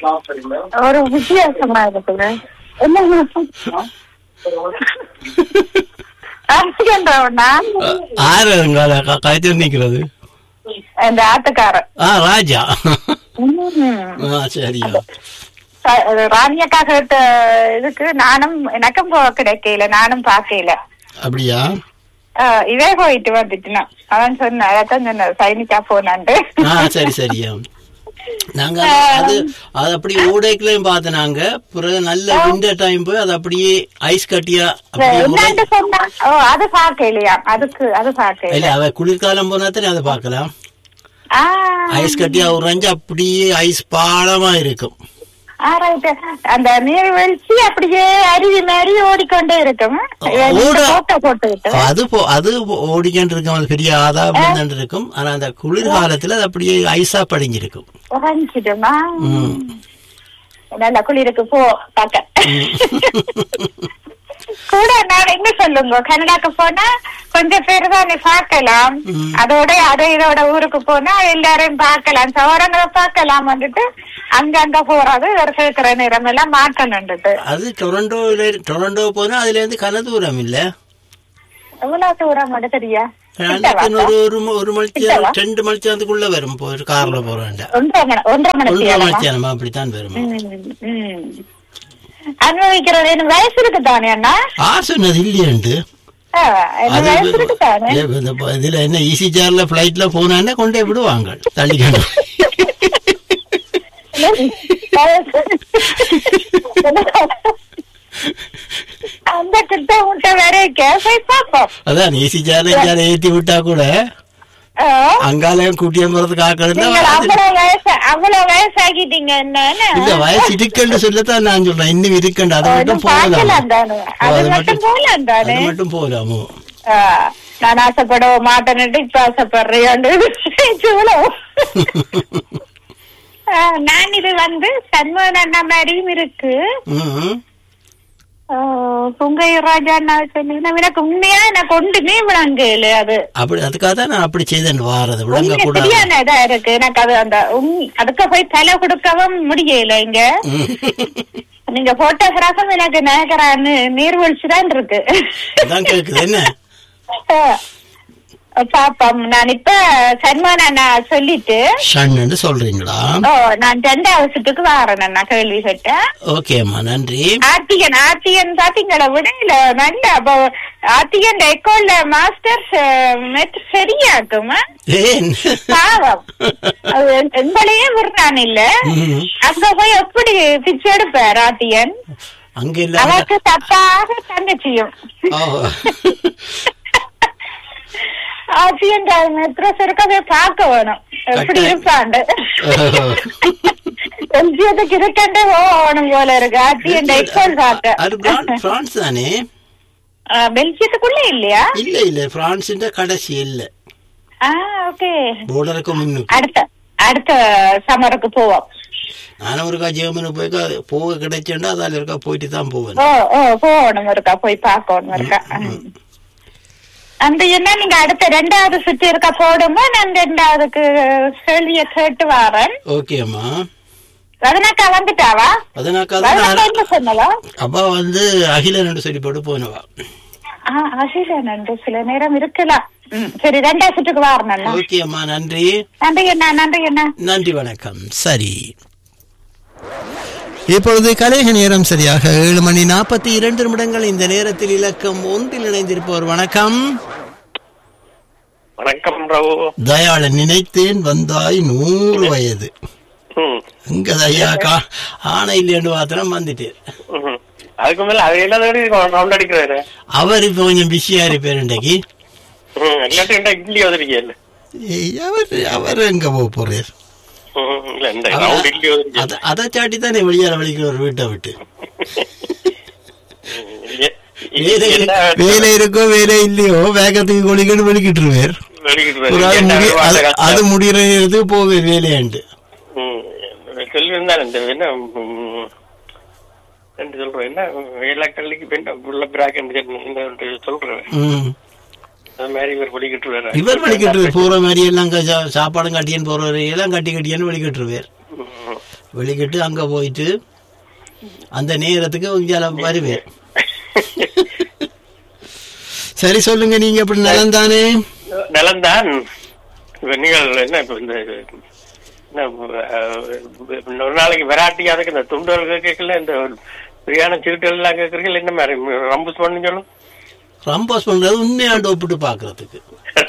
ஒரு வித்தியாசமா இருக்குது என்ன ஆசிரியன்றவனா ஆறு கழுத்து நிக்கிறது இந்த ஆட்டுக்காரன் ஆ ராஜா ம். ஆ சரியா ச- ராணியக்கா கேட்ட இதுக்கு நானும் எனக்கும் போக கிடைக்கல நானும் பார்க்கல அப்படியா ஆஹ் இதே போயிட்டு வந்துட்டுனா அவன் சொன்ன அதான் சொன்ன சைனிக்கா போனான்ட்டு ஆ சரி சரியா நாங்க அது அது அப்படியே ஊடைக்குலயும் பார்த்து நாங்க பிறகு நல்ல விண்டர் டைம் போய் அது அப்படியே ஐஸ் கட்டியா அப்படியே உடை- என்னன்னு சொன்னா ஓ அது பார்க்கலையா அதுக்கு அது பார்க்கல இல்ல அவ குளிர்காலம் போனா தானே அதை பார்க்கலாம் ஆ ஐஸ் கட்டியா உறைஞ்சு அப்படியே ஐஸ் பாலமா இருக்கும் ஆ, right. அந்த நீர்வீழ்ச்சி அப்படியே அருவி மாதிரி ஓடிக்கொண்டே இருக்கும் ஓட- போட்டோ போட்டுக்கிட்டு அது போ அது ஓடிக்கிட்டு இருக்கும் அது பெரிய ஆதாபம் இருக்கும் ஆனா அந்த குளிர்காலத்துல அது அப்படியே ஐஸா படிஞ்சிருக்கும் உறைஞ்சிடுமா ம். நல்ல குளிருக்கு போ பார்க்க கூட நான் என்ன சொல்லுங்க கனடாக்கு போனா கொஞ்சம் பேர் தான் நீ பார்க்கலாம் ம். அதோட அதை இதோட ஊருக்கு போனா எல்லாரையும் பார்க்கலாம் சவரங்களை பார்க்கலாம் வந்துட்டு அங்க அங்க போறது ஒரு கேட்கிற நேரம் எல்லாம் மாற்றணுண்டுட்டு அது டொரண்டோல டொரண்டோ போனா அதுல இருந்து கன தூரம் இல்ல எவ்வளவு தூரம் மட்டும் தெரியா எனக்கு ஒரு ஒரு ம- ஒரு மணிச்சு ரெண்டு மணிச்சாந்துக்குள்ள வரும் இப்போ ஒரு கார்ல போற வேண்டாம் ஒன்றரை மணி ஒன்றரை மணி ஒன்றரை நேரமா? மணிச்சானமா அப்படித்தான் வரும் ம், ம். அனுபவிக்கிறது என்ன வயசு இருக்கு தானே அண்ணா ஆ சொன்னது இல்லையாண்டு ஆ, என்ன அது வயசு இருக்கு தானே ஏ, இந்த ப- இதுல என்ன ஈஸி சேர்ல பிளைட்ல போனான்னா கொண்டே விடுவாங்க தள்ளிக்கணும் அந்த கிட்ட முட்டை வரைக்க போய் பாப்போம் அதான் ஈஸி சேர்ல இங்கே ஏத்தி விட்டா கூட ஆ, அங்காலயம் கூட்டியம் போறதுக்கு ஆக்கள் நீங்கள் அவ்வளவு வயசு அவ்வளவு வயசாகிட்டீங்க என்னன்னு இந்த வயசு இருக்குன்னு சொல்லத்தான் நான் சொல்றேன் இன்னும் இருக்குண்டு அதை மட்டும் போகலாம் பார்க்கலாம் தானே அது மட்டும் போகலாம் தானே அது மட்டும் போகலாமோ ஆ, நான் ஆசைப்பட மாட்டேன்னுட்டு இப்ப ஆசைப்படுறேன் சூழல் நான் இது வந்து சண்முகன் அண்ணா மாதிரியும் இருக்கு ம். புங்கை ராஜா அண்ணா சொல்லி எனக்கு உண்மையா எனக்கு ஒன்றுமே விளங்கல அது அப்படி அதுக்காக தான் நான் அப்படி செய்தேன் வாரது விளங்க உண்மை கூடாது சரியான இதா இருக்கு எனக்கு அது அந்த உண்- அதுக்கு போய் தலை கொடுக்கவும் முடியல இங்க ம். நீங்க போட்டோகிராஃபும் எனக்கு நகரான்னு நீர்வீழ்ச்சி தான் இருக்கு அதான் கேக்குது என்ன பாப்போம் நான் இப்ப சண்முகன் அண்ணா சொல்லிட்டு ஷன்னு சொல்றீங்களா ஓ நான் ரெண்டாவது சுட்டுக்கு வாரேன் அண்ணா கேள்வி கேட்டேன் ஓகேம்மா நன்றி ஆர்த்திகன் ஆர்த்திகன் பாத்தீங்களா விடையில நல்ல அப்ப ஆர்த்திகன் எக்கோல்ல மாஸ்டர்ஸ் மெட் சரியாக்குமா ஏன் பாவம் அது எங்களையே விடுறான் இல்ல ம். அங்க போய் எப்படி பிச்சை எடுப்பார் ஆர்த்திகன் அங்க இல்ல அவருக்கு தப்பாக தங்கச்சியும் ஓ. ஆர்த்திகன் மெட்ரோ இருக்கவே பார்க்க வேணும் எப்படி கட்டாயம். இருப்பாண்டு ஓஹோ. எல்ஜியத்துக்கு இருக்கண்டே போகணும் போல இருக்கு ஆர்த்திகன் எக்கோல் பார்க்க அது பிரான்- பிரான்ஸ் தானே ஆ, பெல்ஜியத்துக்குள்ள இல்லையா இல்ல இல்ல பிரான்ஸ் கடைசி இல்ல ஆ ஓகே போர்டருக்கு முன்னுக்கு அடுத்த அடுத்த சம்மருக்கு போவோம் நானும் ஒருக்கா ஜெர்மனி போய் போக கிடைச்சேன்டா அதில் இருக்கா போயிட்டு தான் போவேன் ஓ ஓ போகணும் இருக்கா போய் பார்க்கணும் இருக்கா அந்த என்ன நீங்க அடுத்த ரெண்டாவது சுற்றி இருக்கா போடுங்க நான் ரெண்டாவதுக்கு கேள்விய கேட்டு வரேன் ஓகேம்மா ரதனாக்கா வந்துட்டாவா அதனாக்கா ரதனாக்கா தான் என்ன சொன்னவா அப்பா வந்து அகிலன் சொல்லி போட்டு போனவா ஆ அகில நன்று சில நேரம் இருக்கலாம் ம், சரி ரெண்டாவது சுற்றுக்கு வரணும் ஓகேம்மா நன்றி நன்றி என்ன நன்றி என்ன நன்றி வணக்கம் சரி இப்பொழுது கலேக நேரம் சரியாக ஏழு மணி நாற்பத்தி இரண்டு நிமிடங்கள் இந்த நேரத்தில் இலக்கம் ஒன்றில் இணைந்திருப்பவர் வணக்கம் வணக்கம் ராவு தயாளன் நினைத்தேன் வந்தாய் நூறு வயது ம், இங்க ஐயா கா ஆனை இல்லைன்னு மாத்திரம் வந்துட்டு ம். அதுக்கு மேல அது எல்லாத்தையும் ரவுண்ட் அடிக்கிறாரு அவர் இப்ப கொஞ்சம் பிஸியா இருப்பார் இன்றைக்கு ம், எல்லாத்தையும் என்ன இட்லி வந்திருக்கீங்கல்ல ஏய், அவர் அவர் எங்க போக போறார் ம், இல்ல இந்த ரவுண்ட் இட்லி வந்திருக்கீங்க அத- அதை சாட்டி தானே வெளியால வலிக்கிற ஒரு வீட்டை விட்டு வேலை வேலை இருக்கோ வேலை இல்லையோ வேகத்துக்கு கொலிக்கன்னு வெளிக்கிட்டுருவார் ஒரு ஆள் முடி அது- அது முடிகிற நேரத்துக்கு போவேர் வேலையாண்டு சொல்லியிருந்தாரு இந்த என்ன ம், என்ன சொல்றேன் என்ன ஏழா கல்லிக்கு பெண் உள்ள பிராக்கெட் சொல்றேன் ம். அது மாதிரி இவர் படிக்கிட்டு இவர் வலிக்கிட்டு போற மாதிரி எல்லாம் க- சா- சாப்பாடும் கட்டியன் போறவர் எல்லாம் கட்டி கட்டியான்னு வலிக்கிட்டுருவார் வெளிக்கிட்டு அங்க போயிட்டு அந்த நேரத்துக்கு இங்கே வருவேன் சரி சொல்லுங்க நீங்க எப்படி நலம் தானே நலன்தான் இப்ப நீங்கள் என்ன இப்ப இந்த என்ன, அஹ், ஒரு நாளைக்கு வெராட்டி அதுக்கு இந்த துண்டுகள் கேட்கல இந்த பிரியாண சீட்டுகள் எல்லாம் கேட்கறீங்க என்ன மாதிரி ரம்புஸ் பண்ணு சொல்லும் ரம்போஸ் பண்றது உண்மையாண்டு ஒப்பிட்டு பாக்குறதுக்கு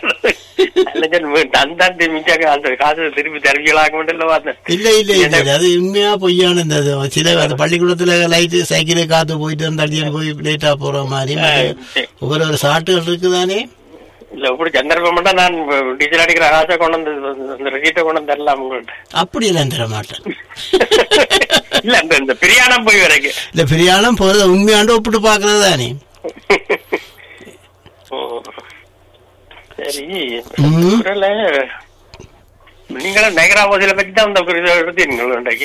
தந்தான் மிச்சாங்க அந்த காசு திருப்பி தருவிகளாக மட்டும் பார்த்தேன் இல்ல இல்ல இல்ல இல்ல. அது உண்மையா பொய்யான இந்த இது. சில அந்த பள்ளிக்கூடத்துல லைட்டு சைக்கிள் காத்து போயிட்டு அந்த அடியன் போய் லேட்டா போற மாதிரி மற்ற ஒவ்வொரு ஒரு சாட்டுகள் இருக்குதானே இல்ல இப்படி சந்தர்ப்பம் மட்டும் நான் டீச்சர் அடிக்கிற காசை கொண்டு வந்து அந்த ரெசீட்டை கொண்டு வந்து தரலாம் உங்கள்கிட்ட அப்படி எல்லாம் தர மாட்டேன் இல்ல இந்த இந்த பிரியாணம் போய் வரைக்கும் இல்ல பிரியாணம் போறது உண்மையாண்டு ஒப்பிட்டு பாக்குறது தானே ஓ. சரி ம். குரல்ல நீங்களும் நகரா பகுதியில பத்தி தான் இந்த இதை எடுத்தீங்க இன்றைக்கு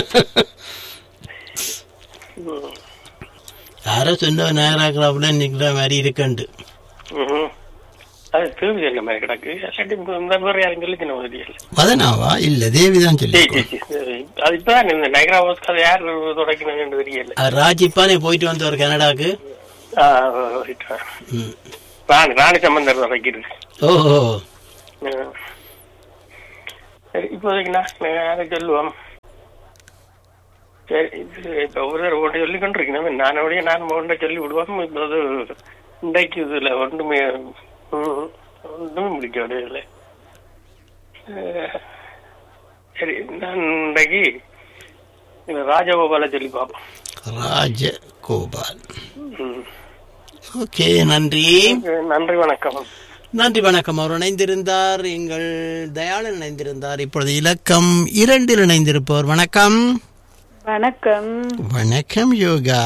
ம். யாரோ சொன்ன நேராக்கிறாப்புல நிக்கிற மாதிரி இருக்குண்டு ம்ஹும். அது தேவி என்ன மாதிரி கிடக்கு இல்லாட்டி இந்த மாதிரி யாரும் சொல்லி தின உதவியில் வதனாவா இல்ல தேவிதான் சொல்லி அது இப்பதான் இந்த நகரா பஸ் அதை யார் தொடக்கினு தெரியல ராஜிப்பானே போயிட்டு வந்தவர் கனடாக்கு ஆ, right. ம். ராணி ராணி சம்பந்தர் தொடக்கிறது ஓஹோ சரி இப்போதைக்கு நான் அதை சொல்லுவோம் சரி இது இப்போ ஒருத்தர் ஒன்று சொல்லி கொண்டிருக்கணும் நான் அப்படியே நான் ஒன்றை சொல்லி விடுவோம் இப்போ அது இன்றைக்கு இதில் ஒன்றுமே ம், ஒன்றுமே முடிக்க முடியல சரி நான் இன்றைக்கு இந்த ராஜகோபாலை சொல்லி பார்ப்போம் ராஜகோபால் ம். ஓகே நன்றி நன்றி வணக்கம் நன்றி வணக்கம் அவர் இணைந்திருந்தார் எங்கள் தயாளன் இணைந்திருந்தார் இப்பொழுது இலக்கம் இரண்டில் இணைந்திருப்பவர் வணக்கம் வணக்கம் வணக்கம் யோகா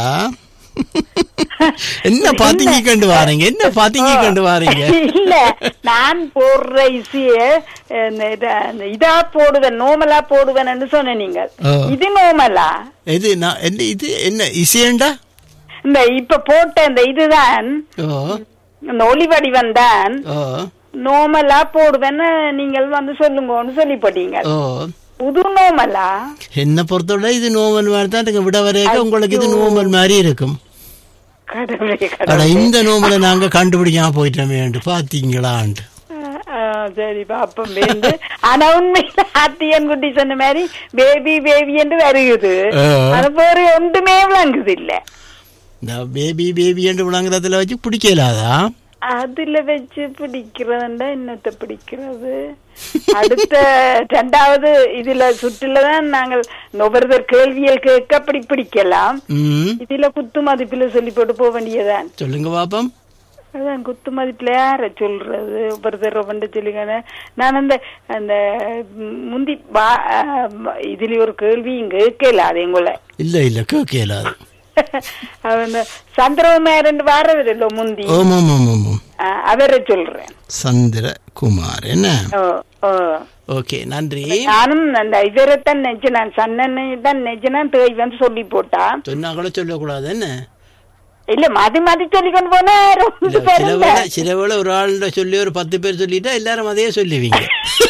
என்ன பாத்தீங்க கண்டு வாரீங்க என்ன பாத்தீங்க கண்டு வாரீங்க இல்ல நான் போடுற இசைய இந்த இத- இந்த இதா போடுவேன் நோமலா போடுவேன்னு சொன்ன நீங்க ஆ. இது நோமலா இது நான் என்ன இது என்ன இசையண்டா இந்த இப்ப போட்ட இந்த இதுதான் ஓ இந்த ஒளி வடிவம் தான் ஓ நோமலா போடுவேன்னு நீங்கள் வந்து சொல்லுங்கன்னு சொல்லி போட்டீங்க ஓ புது நோமலா என்ன பொறுத்தவரை இது நோமல் மாதிரி தான் இருக்கு. விட வரைக்கும் உங்களுக்கு இது நோமல் மாதிரி இருக்கும் கடவுளே அட கடவுளே இந்த நோமலை நாங்க கண்டுபிடிக்காம போயிட்டோமே பாத்தீங்களான்ட்டு ஆ, சரி பாப்பம் வேண்டு ஆனா உண்மையில ஆத்தியன் குட்டி சொன்ன மாதிரி பேபி பேபி என்று வருகுது ஆ. அது வேறு ஒன்றுமே விளங்குது இல்ல இந்த பேபி பேபி என்று விளங்குறதுல வச்சு பிடிக்கலாதா அதுல வச்சு பிடிக்கிறதுண்டா என்னத்தை பிடிக்கிறது அடுத்த ரெண்டாவது இதுல சுற்றுலதான் நாங்கள் ஒவ்வொருத்தர் கேள்வியல் கேட்க அப்படி பிடிக்கலாம் ம் இதுல குத்து மதிப்புல சொல்லி போட்டு போக வேண்டியதான் சொல்லுங்க பாப்பம் அதான் குத்து மதிப்புல யார சொல்றது ஒவ்வொருத்தர் வந்து சொல்லுங்க நான் அந்த அந்த ம், முந்தி பா- ஆ, இதுல ஒரு கேள்வியும் கேட்கல அது எங்களை இல்ல இல்ல கேட்கலாது அந்த சந்திரகுமாரன் வாரவர் இல்ல முந்தி ஓம் ஓம் ஓம் ஓம் ஓம். ஆ, அவரை சொல்றேன் சந்திரகுமார் என்ன ஓ ஓ ஓகே நன்றி நானும் அந்த இவரைத்தான் நினைச்சேன் நான் சன்னனை தான் நினைச்சேன் தேய் வந்து சொல்லி போட்டா சொன்னா கூட சொல்லக்கூடாது என்ன இல்ல மாத்தி மாத்தி சொல்லி கொண்டு போனா இல்ல, ரொம்ப சில பெருமை. வேளை சில வேளை ஒரு ஆள்கிட்ட சொல்லி ஒரு பத்து பேர் சொல்லிட்டா எல்லாரும் அதையே சொல்லுவீங்க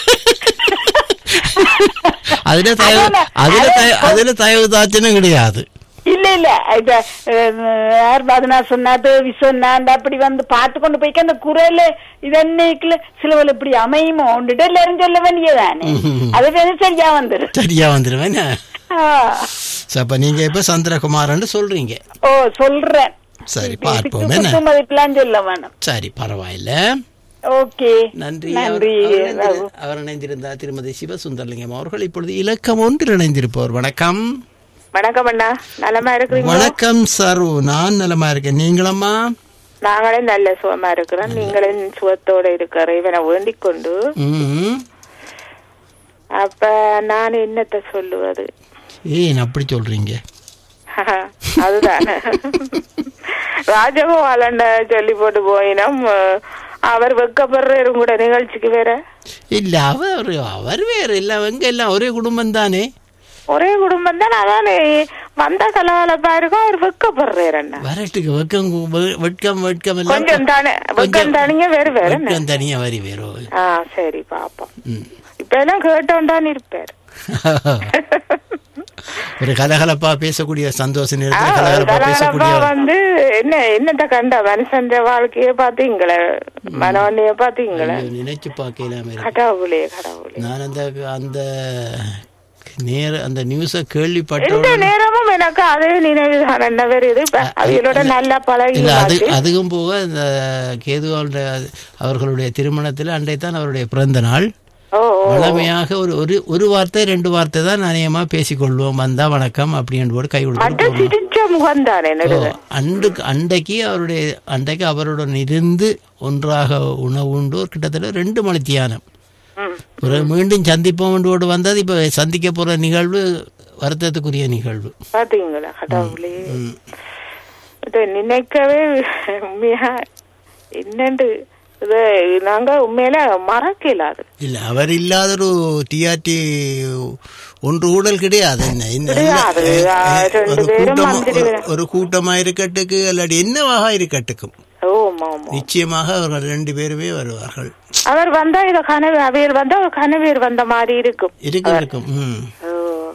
அதுல தயவு அதுல தய- அதுல தயவு தாச்சனும் கிடையாது இல்ல இல்ல இப்ப அஹ், யார் பாதனா சொன்னா தேவி சொன்னாண்டு அப்படி வந்து பார்த்து கொண்டு போய்க்க அந்த குரல் இதன்னைக்குல சிலவள் இப்படி அமையுமோ உண்டுட்டு எல்லாரும் சொல்ல வேண்டியதானே அது வேணும் சரியா வந்துரும் சரியா வந்துருவேன் என்ன? ஆ. சரி, அப்ப நீங்க இப்ப சந்திரகுமார்னு சொல்றீங்க ஓ சொல்றேன் சரி இதுக்கு பார்ப்போம் என்ன குத்து மதிப்பெல்லாம் சொல்ல வேணும் சரி பரவாயில்ல ஓகே நன்றி அவர் நன்றி அவர் இணைந்திரு- ராகு. அவர் இணைந்திருந்தார் திருமதி சிவசுந்தரலிங்கம் அவர்கள் இப்பொழுது இலக்கம் ஒன்றில் இணைந்திருப்பவர் வணக்கம் வணக்கம் அண்ணா நலமா இருக்கிறீங்களா வணக்கம் சரு நான் நலமா இருக்கேன் நீங்களம்மா நாங்களே நல்ல சுகமா இருக்கிறோம் நீங்களும் சுகத்தோட இருக்கிற இவனை வேண்டிக் கொண்டு ம் அப்ப நான் என்னத்த சொல்லுவது ஏன் அப்படி சொல்றீங்க அதுதான் ராஜகோபாலன் சொல்லி போட்டு போயினோம் அவர் வெக்கப்படுற கூட நிகழ்ச்சிக்கு வேற இல்ல அவர் அவர் வேற இல்ல அவங்க எல்லாம் ஒரே குடும்பம் தானே ஒரே குடும்பம் தான் அதானே வந்த கலகலப்பா இருக்கும் அவர் வெக்கப்படுறாரு அண்ணா வரட்டுக்கு வெக்கம் வெ- வெட்கம் வெட்கம் எல்லாம் கொஞ்சம் தானே வெக்கம் தனிங்க வேறு வேற என்ன? வெட்கம் தனியா வரி வேறோ ஆ சரி பாப்போம் ம். இப்ப எல்லாம் கேட்டோண்டான்னு இருப்பாரு ஒரு கலகலப்பா பேசக்கூடிய சந்தோஷ ஆ, நேரத்தில் கலகலப்பா கலகலப்பா பேசக்கூடிய வந்து என்ன என்னத்த கண்ட மனுஷன் வாழ்க்கைய பாத்தீங்களே மனவண்ணைய பாத்தீங்களே ஐயோ, நினைச்சு பார்க்கலாம இருக்கு கடவுளே கடவுளே நான் அந்த அந்த நேர அந்த நியூஸை கேள்விப்பட்ட எந்த நேரமும் எனக்கு அதே நினைவுதான் என்ன வருது இப்ப அவைகளோட நல்லா பழகி இல்ல அது அதுவும் போக இந்த கேதுவாளுடைய அவர்களுடைய திருமணத்தில் அன்றைத்தான் அவருடைய பிறந்த நாள் ஓ ஓ. வளமையாக ஒரு ஒரு ஒரு வார்த்தை ரெண்டு வார்த்தை தான் நாணயமா பேசிக்கொள்வோம் வந்தா வணக்கம் அப்படின்னு போட்டு கை கொடுத்து மற்ற சிரிச்ச முகம் தானே நடுவ அன்றைக்கு அன்றைக்கு அவருடைய அன்றைக்கு அவருடன் இருந்து ஒன்றாக உணவு உண்டு ஒரு கிட்டத்தட்ட ரெண்டு மணி தியானம் ம். பிறகு மீண்டும் சந்திப்போம் என்று வந்தது இப்ப சந்திக்க போற நிகழ்வு வருத்தத்துக்குரிய நிகழ்வு பாத்தீங்களா கடவுளே ம். இதை நினைக்கவே உண்மையா என்னண்டு இது நாங்க உண்மையில மறக்கல அது இல்ல அவர் இல்லாத ஒரு டிஆர்டி ஒன்று ஊழல் கிடையாது என்ன இந்த கிடையாது. இல்ல, ஆ, அஹ், ரெண்டு ஒரு பேரும் கூட்டமா மந்திரி ஒரு- ஒரு கூட்டமா இருக்கட்டுக்கு இல்லாட்டி என்னவாக இருக்கட்டுக்கும் ஓமா ஆமா நிச்சயமாக அவர்கள் ரெண்டு பேருமே வருவார்கள் அவர் வந்தா இத கனவு அவையர் வந்தா ஒரு கனவீர் வந்த மாதிரி இருக்கும் இருக்கும் இருக்கும் ம் ஓ,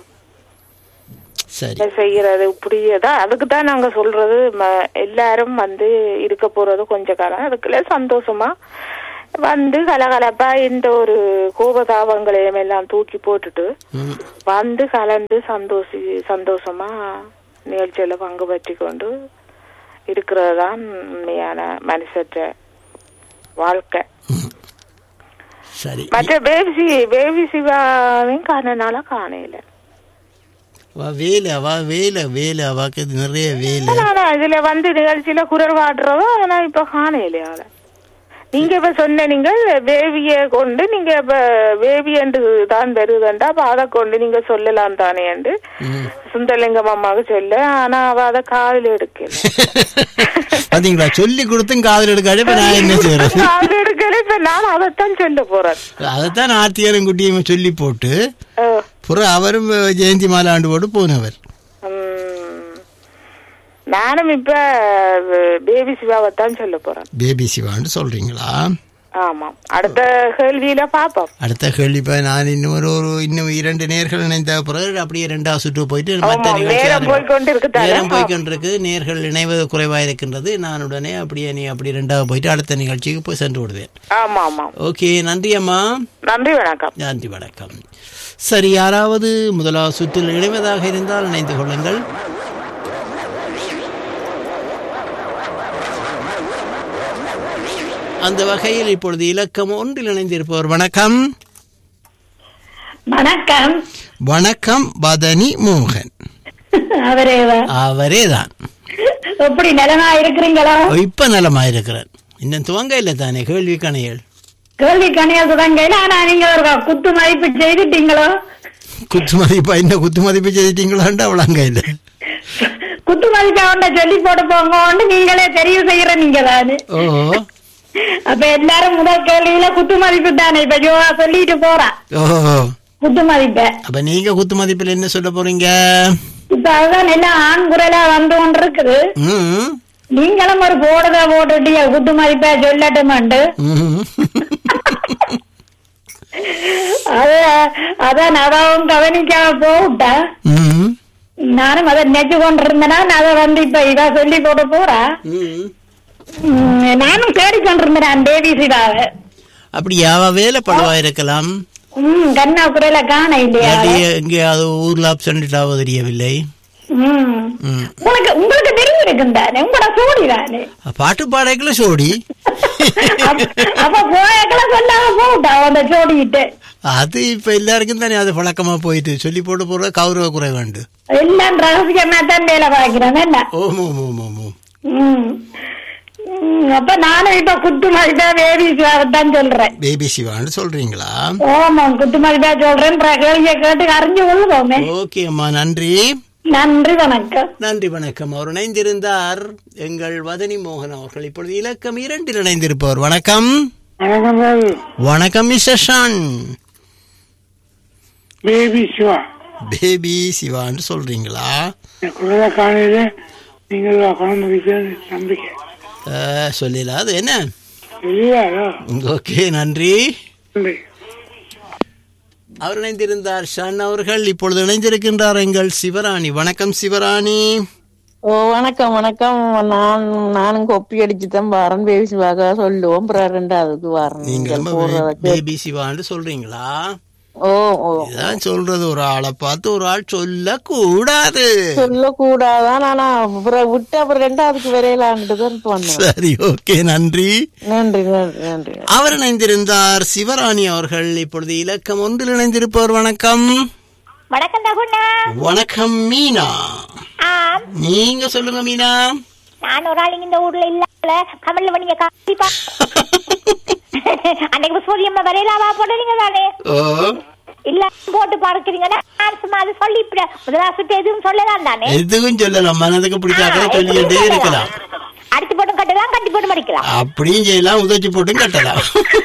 சரி என்ன செய்யறது இப்படியேதான் அதுக்கு தான் நாங்க சொல்றது ம- எல்லாரும் வந்து இருக்க போறது கொஞ்ச காலம் அதுக்குள்ள சந்தோஷமா வந்து கலகலப்பா இந்த ஒரு கோபதாபங்களையும் எல்லாம் தூக்கி போட்டுட்டு ம் வந்து கலந்து சந்தோஷி சந்தோஷமா நிகழ்ச்சியில பங்கு பற்றி கொண்டு இருக்கிறது தான் உண்மையான மனுஷற்ற வாழ்க்கை சரி மற்ற பேபி பேபி சிவாவையும் காணனால காணையில வா வேலை அவா வேலை வேலை அவாக்கு நிறைய வேலை ஆனா இதுல வந்து நிகழ்ச்சியில குரல் காட்டுறவோ ஆனா இப்ப காணையில ஆள நீங்க இப்ப சொன்ன நீங்கள் பேபிய கொண்டு நீங்க இப்ப பேபி என்று தான் வருதுண்டா அப்ப அதை கொண்டு நீங்க சொல்லலாம் தானே என்று ம். சுந்தரலிங்கம் அம்மாவுக்கு சொல்ல ஆனா அவ அதை காதுல எடுக்கல பாத்தீங்களா சொல்லி கொடுத்தும் காதல் எடுக்காது இப்ப நான் என்ன செய்யறது காதுல எடுக்கல இப்ப நான் அதைத்தான் சொல்ல போறேன் அதைத்தான் ஆர்த்தியாரும் குட்டியும் சொல்லி போட்டு ஓ, புற அவரும் ஜெயந்தி மாலை ஆண்டு போட்டு போனவர் உம். நானும் இப்ப பேபி சிவாவைத்தான் சொல்ல போறேன் பேபி சிவான்னு சொல்றீங்களா ஆமாம் அடுத்த கேள்வியில பாப்போம் அடுத்த கேள்வி இப்ப நான் இன்னும் ஒரு ஒரு இன்னும் இரண்டு நேர்கள் இணைந்த பிறகு அப்படியே ரெண்டாவது சுற்று போயிட்டு மற்ற ஆமாம், நிகழ்ச்சி நேரம் ஆரம்பி- போய்க்கொண்டு இருக்குதானே? நேரம் போய்கொண்டிருக்கு நேர்கள் இணைவது குறைவா இருக்கின்றது நான் உடனே அப்படியே நீ அப்படி ரெண்டாவது போயிட்டு அடுத்த நிகழ்ச்சிக்கு போய் சென்று விடுவேன் ஆமா ஆமா ஓகே நன்றி அம்மா நன்றி வணக்கம் நன்றி வணக்கம் சரி யாராவது முதலாவது சுற்றில் இணைவதாக இருந்தால் இணைந்து கொள்ளுங்கள் அந்த வகையில் இப்பொழுது இலக்கம் ஒன்றில் இணைந்திருப்பவர் வணக்கம் வணக்கம் வணக்கம் பதனி மோகன் அவரே அவரே தான் எப்படி நிலமா இருக்கிறீங்களோ இப்ப நலமா இருக்கிறேன் இன்னும் துவங்க இல்லை தானே கேள்வி கணையல் கேள்வி கணிய சுதங்கையில ஆனா நீங்க ஒரு குத்து மதிப்பு செய்துட்டீங்களோ குத்து மதிப்பா என்ன குத்து மதிப்பு செய்திட்டீங்களான்ட்டு அவ்வளோங்க இல்லை குத்து மதிப்பை அவன்கிட்ட சொல்லி போட்டு போங்கன்னு நீங்களே தெரிவு செய்யற நீங்க தானே ஓ அப்ப எல்லாரும் முதல் கேள்வியில குத்து மதிப்பு தானே இப்ப ஜோவா சொல்லிட்டு போறா ஓ குத்து மதிப்பை அப்ப நீங்க குத்து மதிப்பில் என்ன சொல்ல போறீங்க இப்ப அதுதான் எல்லாம் ஆண் குரலா வந்து கொண்டு இருக்குது ம் நீங்களும் ஒரு போடுத போட்டுட்டீங்க குத்து மதிப்பை சொல்லட்டுமாண்டு ம். அத அதான் அதாவும் கவனிக்காம போட்டா ம். நானும் அதை நெச்சு கொண்டிருந்தேனா அதை வந்து இப்ப இவ சொல்லி போட்டு போறா ம். உம், நானும் தேடி கொண்டிருந்தேன் தேவி சிவாவை அப்படி யாவ வேலை படுவா இருக்கலாம் உம் கண்ணா குரல காண இல்லையா இல்லாட்டி எங்கேயாவது ஊர்ல சென்றுட்டாவோ தெரியவில்லை உம் ம். உங்களுக்கு உங்களுக்கு தெரிஞ்சிருக்கும் தானே உங்களோட சோடி தானே பாட்டு பாடைக்குள்ள சோடி அப்ப- அப்ப போயக்கெல்லாம் சொல்லாம போட்டா அந்த சோடிட்டு அது இப்ப எல்லாருக்கும் தானே அது பழக்கமா போயிட்டு சொல்லி போட்டு போற கௌரவ குறைவாண்டு எல்லாம் ரகசியமா தான் வேலை பார்க்கிறேன் என்ன ஓம் ஓம் ஓம் ஓம் ஓம் உம் உம், அப்ப நானும் இப்ப குத்து மதிப்பா வேவி தான் சொல்றேன் பேபி சிவான்னு சொல்றீங்களா ஆமா குத்து மதிப்பா சொல்றேன் கேள்வியை கேட்டு அறிஞ்சு கொள்வோமே ஓகே அம்மா நன்றி நன்றி வணக்கம் நன்றி வணக்கம் அவர் இணைந்திருந்தார் எங்கள் வதனி மோகன் அவர்கள் இப்பொழுது இலக்கம் இரண்டில் இணைந்திருப்பவர் வணக்கம் வணக்கம் mister Shaan baby Siva baby சிவான்னு சொல்றீங்களா என் குழந்தை காலையில நீங்கள் குழந்தை வைக்கிறது நம்பிக்கை அஹ், சொல்லல அது என்ன இல்லையாரோ ஓகே நன்றி நன்றி அவர் இணைந்திருந்தார் ஷன் அவர்கள் இப்பொழுது இணைந்திருக்கின்றார் எங்கள் சிவராணி வணக்கம் சிவராணி ஓ வணக்கம் வணக்கம் நான் நானும் கொப்பி அடிச்சு தான் வரேன் பேபி சிவாக சொல்லுவோம் அப்புறம் ரெண்டாவதுக்கு வரேன் நீங்க நீங்கள் ரொம்ப போடுறதுக்கு. பேபி சிவான்னு சொல்றீங்களா ஓ ஓ இதான் சொல்றது ஒரு ஆளை பார்த்து ஒரு ஆள் சொல்ல கூடாது சொல்லக்கூடாதான் ஆனா அப்புறம் விட்டு அப்புறம் ரெண்டாவதுக்கு வரையலான்ட்டு தான் பண்ணேன் சரி ஓகே நன்றி நன்றி நன்றி நன்றி அவர் இணைந்திருந்தார் சிவராணி அவர்கள் இப்பொழுது இலக்கம் ஒன்றில் இணைந்திருப்பவர் வணக்கம் வணக்கம் தகுண்ணா வணக்கம் மீனா ஆம் நீங்க சொல்லுங்க மீனா நான் ஒரு ஆள் இந்த ஊர்ல இல்ல கமல்ல பண்ணீங்க காப்பி பா அன்னைக்கு சூரியம்மா வரையலாவா போடுறீங்க தானே ஓ இல்ல போட்டு பார்க்கிறீங்கன்னா நான் சும்மா அது சொல்லி முதலாசத்து எதுவும் சொல்லலாம் தானே எதுவும் சொல்லலாம் மனதுக்கு பிடிச்சாக்க சொல்லிக்கிட்டே இருக்கலாம் அடிச்சு போட்டும் கட்டலாம் கட்டி போட்டு மடிக்கலாம் அப்படியும் செய்யலாம் உதச்சி போட்டும் கட்டலாம்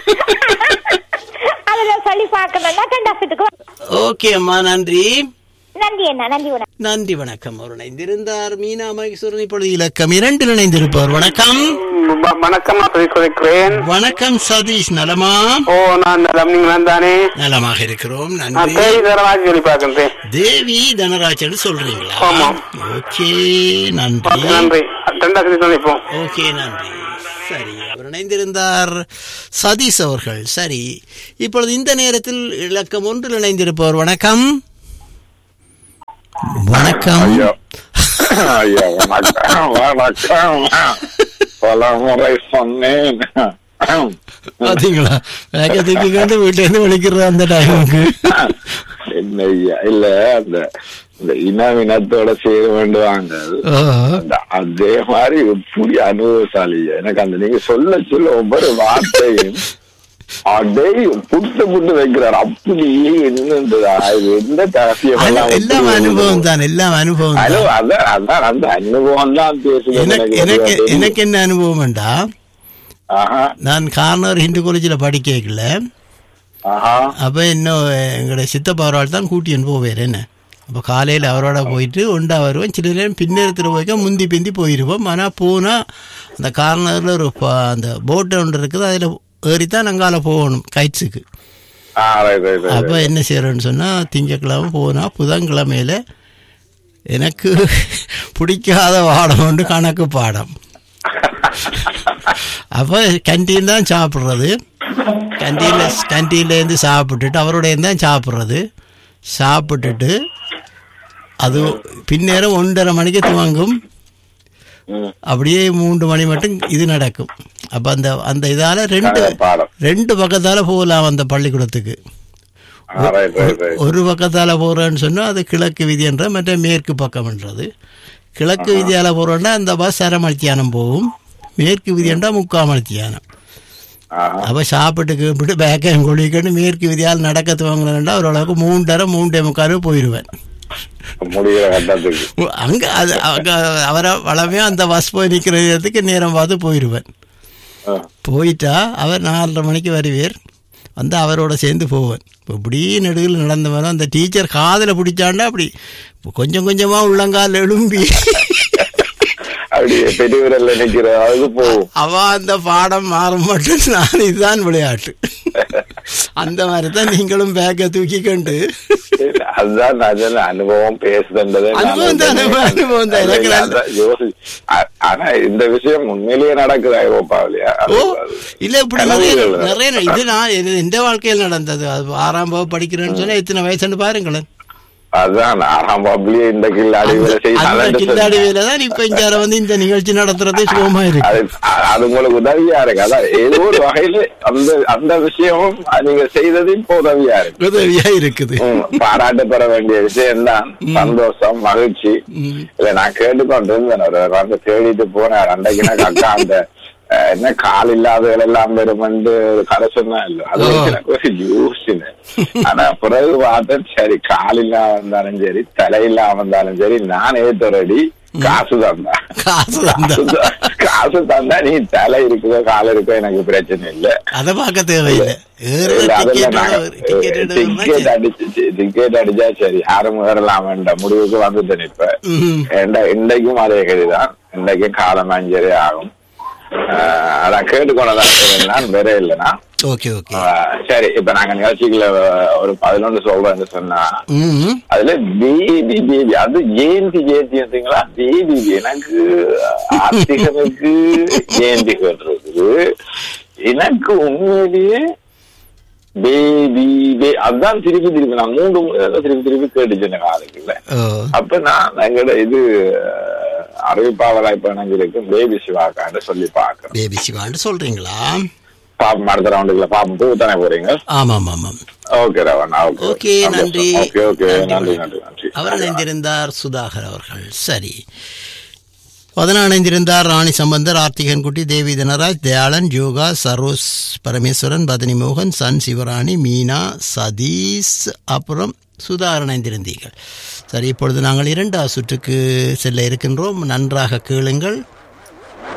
அதுல சொல்லி பார்க்கணும்னா ரெண்டாசத்துக்கு ஓகே அம்மா நன்றி நன்றி என்ன நன்றி உனக்கு நன்றி வணக்கம் அவர் இணைந்திருந்தார் மீனா மகேஸ்வரன் இப்பொழுது இலக்கம் இரண்டில் இணைந்திருப்பவர் வணக்கம் வ- வணக்கம் நான் சொல்லிக்கிறேன் வணக்கம் சதீஷ் நலமா ஓ நான் நலம் நீங்க தானே நலமாக இருக்கிறோம் நான் நன்றி தேடி தரவாக சொல்லி பார்க்கின்றேன் தேவி தனராஜன் சொல்றீங்களா ஆமா. ஓகே நன்றி நன்றி ரெண்டாவது சந்திப்போம் ஓகே நன்றி சரி அவர் இணைந்திருந்தார் சதீஷ் அவர்கள் சரி இப்பொழுது இந்த நேரத்தில் இலக்கம் ஒன்றில் இணைந்திருப்பவர் வணக்கம் வணக்கம் ஐயா ஐயா வணக்கம் வணக்கம் பல முறை சொன்னேன் பாத்தீங்களா வேகத்துக்கு கண்டு வீட்டுல இருந்து விളിக்கிற அந்த டைமுக்கு என்ன ஐயா இல்ல அந்த இந்த இன இனத்தோட சேர வேண்டுவாங்க அந்த- அதே மாதிரி புதிய அனுபவசாலி எனக்கு அந்த நீங்க சொல்ல சொல்ல ஒவ்வொரு வார்த்தையும் அதே புட்டு புட்டு வைக்கிறார் அப்படியே என்னன்றதா இது எந்த ரகசியம் எல்லாம் எல்லாம் அனுபவம் தான் எல்லாம் அனுபவம் தான் அனுபவம் அதான் அதான் அந்த அனுபவம் தான் பேசுறது எனக்கு எனக்கு எனக்கு என்ன அனுபவம்டா ஆஹா நான் கார்னர் ஹிந்து காலேஜில் படிக்கல ஆஹா அப்போ இன்னும் எங்களோட சித்தப்பா அவரால் தான் கூட்டின்னு போவேர் என்ன அப்போ காலையில் அவரோட போயிட்டு ஒண்டா வருவேன் சில நேரம் பின்னேரத்தில் போய்க்க முந்தி பிந்தி போயிடுவோம் ஆனால் போனால் அந்த கார்னரில் ஒரு ப- அந்த போட்டு ஒன்று இருக்குது அதில் ஏறித்தான் அங்கால போகணும் கைட்ஸுக்கு ஆ ரைட் ரைட் அப்போ என்ன செய்கிறோன்னு சொன்னால் திங்கக்கிழமை போனால் புதன்கிழமையில் எனக்கு பிடிக்காத பாடம் உண்டு கணக்கு பாடம் அப்போ கேன்டீன் தான் சாப்பிட்றது கேன்டீனில் கேன்டீன்லேருந்து சாப்பிட்டுட்டு அவரோட தான் சாப்பிட்றது சாப்பிட்டுட்டு அது பின்னேரம் ஒன்றரை மணிக்கு துவங்கும் அப்படியே மூன்று மணி மட்டும் இது நடக்கும் அப்போ அந்த அந்த இதால் ரெண்டு பாடம் ரெண்டு பக்கத்தால் போகலாம் அந்த பள்ளிக்கூடத்துக்கு ஆ ரைட் ரைட் ரைட் ஒரு பக்கத்தால் போகிறேன்னு சொன்னால் அது கிழக்கு விதின்ற மற்ற மேற்கு பக்கம்ன்றது கிழக்கு விதியால் போகிறோன்னா அந்த பஸ் அரை மணித்தியானம் போகும் மேற்கு விதியண்டா முக்கால் மணித்தியானம் ஆஹா அப்போ சாப்பிட்டு கீப்பிட்டு பேக்கையும் கொழிக்கணும் மேற்கு விதியால் நடக்க துவங்கினா ஓரளவுக்கு மூன்றரை மூன்றே முக்கால் போயிடுவேன் முடிகிற கட்டத்துக்கு அங்கே அது அங்க அவரை வளமே அந்த பஸ் போய் நிற்கிறதுக்கு நேரம் பார்த்து போயிடுவேன் ஆ. போயிட்டா அவர் நாலரை மணிக்கு வருவார் வந்து அவரோட சேர்ந்து போவேன் இப்போ இப்படி நெடுகில் நடந்து வரோம் அந்த டீச்சர் காதில் பிடிச்சாண்டா அப்படி கொஞ்சம் கொஞ்சமாக உள்ளங்கால் எழும்பி அப்படியே பெரியவரல்ல நிக்கிற அது போகும் அவ அந்த பாடம் மாறும் மட்டும் நான் இதுதான் விளையாட்டு அந்த மாதிரி தான் நீங்களும் பேக்கை தூக்கிக்கொண்டு அதுதான் நான் சொன்ன அனுபவம் பேசுதுன்றதை நான் அனுபவம் தான், சொன்னேன். அனுபவம் தான். எனக்கு நல்ல- அதான் யோசி- ஆ- ஆனா இந்த விஷயம் உண்மையிலேயே நடக்குது ஐரோப்பாவிலையா ஓ இல்ல இப்படி நிறைய கனவுகள். நிறைய ந- இது நான் இது எந்த வாழ்க்கையில் நடந்தது அது ஆறாம் வகுப்பு படிக்கிறேன்னு சொன்னா எத்தனை வயசுன்னு பாருங்களேன் அதான் ஆறாம் பாப்புலயே இந்த கில்லாடி வேலை செய்து அந்த அதான் கில்லாடி வேலை தான் இப்ப இங்க வந்து இந்த நிகழ்ச்சி நடத்துறது சுகமா இருக்கு அது அது உங்களுக்கு உதவியா இருக்கு அதான் ஏதோ ஒரு வகையில அந்த அந்த விஷயமும் நீங்க செய்ததும் இப்ப உதவியா இருக்கு உதவியா இருக்குது ம், பாராட்டப்பட வேண்டிய விஷயம் தான் சந்தோஷம் மகிழ்ச்சி ம். இல்ல நான் கேட்டுக்கொண்டு இருந்தேன் ஒரு வந்து தேடிட்டு போனேன் அன்றைக்கு எனக்கு அக்கா அந்த அஹ், என்ன கால் இல்லாதவர்கள் எல்லாம் பெருமண்டு ஒரு கதை சொன்னா இல்ல அது ஓ. வச்சு எனக்கு ஒரு யோசினேன் ஆனா பிறகு பார்த்தேன் சரி கால் இல்லாம இருந்தாலும் சரி தலை இல்லாம இருந்தாலும் சரி நான் ஏத்தொரடி காசு தந்தா காசு தந்தா. காசு தந்தா நீ தலை இருக்குதோ கால் இருக்கோ எனக்கு பிரச்சனை இல்ல அதை பார்க்க தேவையில்லை இல்ல, அதெல்லாம் நாங்க, டிக்கெட் டிக்கெட் அடிச்சு டிக்கெட் அடிச்சா சரி யாரும் ஏறலாம் என்ற முடிவுக்கு வந்துட்டேன் இப்ப ஏண்டா இன்றைக்கும் அதே கதிதான் இன்றைக்கும் காலம் அஞ்சரை ஆகும் ஆஹ் அதான் கேட்டுக்கொண்டதான் நான் வேற இல்லைனா ஓகே ஓகே ஆ, சரி இப்ப நாங்க நிகழ்ச்சிக்குள்ள ஒரு பதினொன்று சொல்றேன்னு சொன்னா ம் அதுல பேபி பேபி அது ஜெயந்தி ஜெயந்தி இருந்தீங்களா பேபி எனக்கு ஆத்திகனுக்கு ஜெயந்தி கேட்டுருக்கு எனக்கு உண்மையிலேயே பேபி பே அதான் திருப்பி திருப்பி நான் மூன்று முறை தான் திருப்பி திருப்பி கேட்டுச்சேன் காதுக்குள்ள ஓ அப்ப நான் எங்கட இது அறிவிப்பாளராக இப்ப எனக்கு இருக்கு பேபி சிவாக்கான்னு சொல்லி பாக்குறேன் பேபி சிவான்னு சொல்றீங்களா பாப்பம் அடுத்த ரவுண்டுக்குள்ள பாப்பம் பூ தானே போறீங்க ஆமாம் ஆமாம் ஓகே ரவண்ணா ஓகே ஓகே நன்றி ஓகே ஓகே நன்றி, நன்றி வணக்கம். நன்றி நன்றி அவர் இணைந்திருந்தார் சுதாகர் அவர்கள் சரி பதினாறு இணைந்திருந்தார் ராணி சம்பந்தர் ஆர்த்திகன்குட்டி தேவி தனராஜ் தயாளன் யோகா சரோஸ் பரமேஸ்வரன் பதனி மோகன் சன் சிவராணி மீனா சதீஷ் அப்புறம் சுதாகர் இணைந்திருந்தீர்கள் சரி இப்பொழுது நாங்கள் இரண்டாவது சுற்றுக்கு செல்ல இருக்கின்றோம் நன்றாக கேளுங்கள்